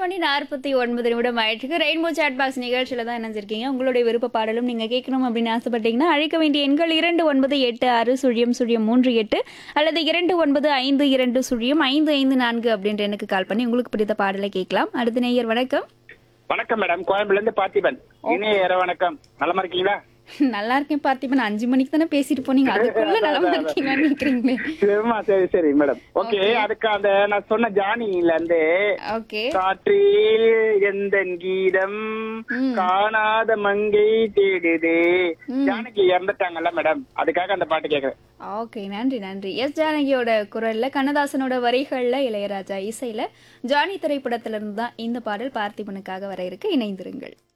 மணி நாற்பத்தி ஒன்பது நிமிடம் ஆயிடுச்சு ரெயின்போ சாட் பாக்ஸ் நிகழ்ச்சியில தான் இணைஞ்சிருக்கீங்க உங்களுடைய விருப்ப பாடலும் நீங்க கேட்கணும் அப்படின்னு ஆசைப்பட்டீங்கன்னா அழைக்க வேண்டிய எண்கள் இரண்டு ஒன்பது எட்டு ஆறு சுழியம் சுழியம் மூன்று எட்டு அல்லது இரண்டு ஒன்பது ஐந்து இரண்டு சுழியம் ஐந்து ஐந்து நான்கு அப்படின்ற எனக்கு கால் பண்ணி உங்களுக்கு பிடித்த பாடலை கேட்கலாம் அடுத்த நேயர் வணக்கம் வணக்கம் மேடம் கோயம்புல இருந்து பார்த்திபன் இனிய இரவு வணக்கம் நலமா இருக்கீங்களா நல்லா இருக்கேன் பார்த்திபன் அஞ்சு மணிக்கு தானே பேசிட்டு போனீங்க அதுக்குள்ள நலமா இருக்கீங்கன்னு நினைக்கிறீங்களே சரிம்மா சரி சரி மேடம் ஓகே அதுக்கு அந்த நான் சொன்ன ஜானில இருந்து ஓகே காற்றில் எந்த கீதம் காணாத மங்கை தேடுதே ஜானகி இறந்துட்டாங்கல்ல மேடம் அதுக்காக அந்த பாட்டு கேக்குறேன் ஓகே நன்றி நன்றி எஸ் ஜானகியோட குரல்ல கண்ணதாசனோட வரிகள்ல இளையராஜா இசையில ஜானி திரைப்படத்துல இருந்து தான் இந்த பாடல் பார்த்திபனுக்காக வர இருக்கு இணைந்திருங்கள்